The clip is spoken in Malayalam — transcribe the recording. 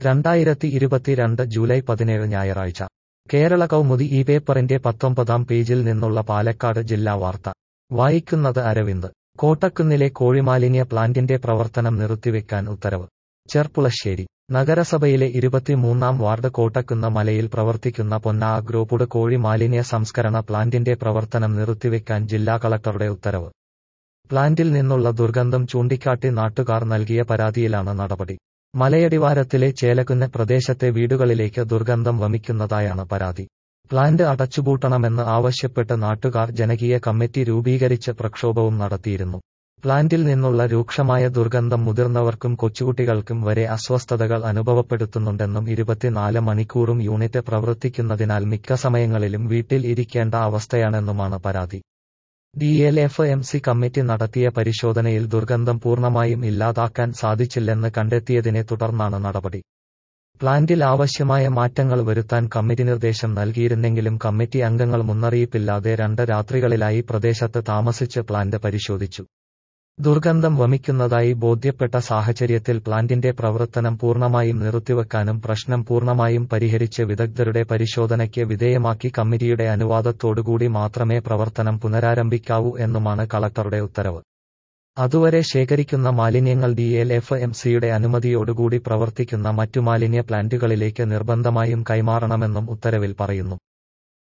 രണ്ടായിരത്തി ഇരുപത്തിരണ്ട് ജൂലൈ പതിനേഴ് ഞായറാഴ്ച കേരള കൗമുദി ഈ പേപ്പറിന്റെ പത്തൊമ്പതാം പേജിൽ നിന്നുള്ള പാലക്കാട് ജില്ലാ വാർത്ത വായിക്കുന്നത് അരവിന്ദ് കോട്ടക്കുന്നിലെ കോഴിമാലിന്യ പ്ലാന്റിന്റെ പ്രവർത്തനം നിർത്തിവെക്കാൻ ഉത്തരവ് ചെർപ്പുളശ്ശേരി നഗരസഭയിലെ ഇരുപത്തിമൂന്നാം വാർഡ് കോട്ടക്കുന്ന് മലയിൽ പ്രവർത്തിക്കുന്ന പൊന്ന അഗ്രോപുഡ് കോഴി മാലിന്യ സംസ്കരണ പ്ലാന്റിന്റെ പ്രവർത്തനം നിർത്തിവെക്കാൻ ജില്ലാ കളക്ടറുടെ ഉത്തരവ് പ്ലാന്റിൽ നിന്നുള്ള ദുർഗന്ധം ചൂണ്ടിക്കാട്ടി നാട്ടുകാർ നൽകിയ പരാതിയിലാണ് നടപടി മലയടിവാരത്തിലെ ചേലക്കുന്ന് പ്രദേശത്തെ വീടുകളിലേക്ക് ദുർഗന്ധം വമിക്കുന്നതായാണ് പരാതി പ്ലാന്റ് അടച്ചുപൂട്ടണമെന്ന് ആവശ്യപ്പെട്ട് നാട്ടുകാർ ജനകീയ കമ്മിറ്റി രൂപീകരിച്ച് പ്രക്ഷോഭവും നടത്തിയിരുന്നു പ്ലാന്റിൽ നിന്നുള്ള രൂക്ഷമായ ദുർഗന്ധം മുതിർന്നവർക്കും കൊച്ചുകുട്ടികൾക്കും വരെ അസ്വസ്ഥതകൾ അനുഭവപ്പെടുത്തുന്നുണ്ടെന്നും ഇരുപത്തിനാല് മണിക്കൂറും യൂണിറ്റ് പ്രവർത്തിക്കുന്നതിനാൽ മിക്ക സമയങ്ങളിലും വീട്ടിൽ ഇരിക്കേണ്ട അവസ്ഥയാണെന്നുമാണ് പരാതി D L F M C committee നടത്തിയ പരിശോധനയിൽ ദുർഗന്ധം പൂർണ്ണമായും ഇല്ലാതാക്കാൻ സാധിച്ചില്ലെന്ന് കണ്ടെത്തിയതിനെ തുടർന്നാണ് നടപടി പ്ലാന്റിൽ ആവശ്യമായ മാറ്റങ്ങൾ വരുത്താൻ കമ്മിറ്റി നിർദ്ദേശം നൽകിയിരുന്നെങ്കിലും കമ്മിറ്റി അംഗങ്ങൾ മുന്നറിയിപ്പില്ലാതെ രണ്ട് രാത്രികളിലായി പ്രദേശത്ത് താമസിച്ച് പ്ലാന്റ് പരിശോധിച്ചു ദുർഗന്ധം വമിക്കുന്നതായി ബോധ്യപ്പെട്ട സാഹചര്യത്തിൽ പ്ലാന്റിന്റെ പ്രവർത്തനം പൂർണ്ണമായും നിർത്തിവെക്കാനും പ്രശ്നം പൂർണ്ണമായും പരിഹരിച്ച് വിദഗ്ധരുടെ പരിശോധനയ്ക്ക് വിധേയമാക്കി കമ്മിറ്റിയുടെ അനുവാദത്തോടുകൂടി മാത്രമേ പ്രവർത്തനം പുനരാരംഭിക്കാവൂ എന്നുമാണ് കളക്ടറുടെ ഉത്തരവ് അതുവരെ ശേഖരിക്കുന്ന മാലിന്യങ്ങൾ ഡി എൽ എഫ് എം സിയുടെ അനുമതിയോടുകൂടി പ്രവർത്തിക്കുന്ന മറ്റു മാലിന്യ പ്ലാന്റുകളിലേക്ക് നിർബന്ധമായും കൈമാറണമെന്നും ഉത്തരവിൽ പറയുന്നു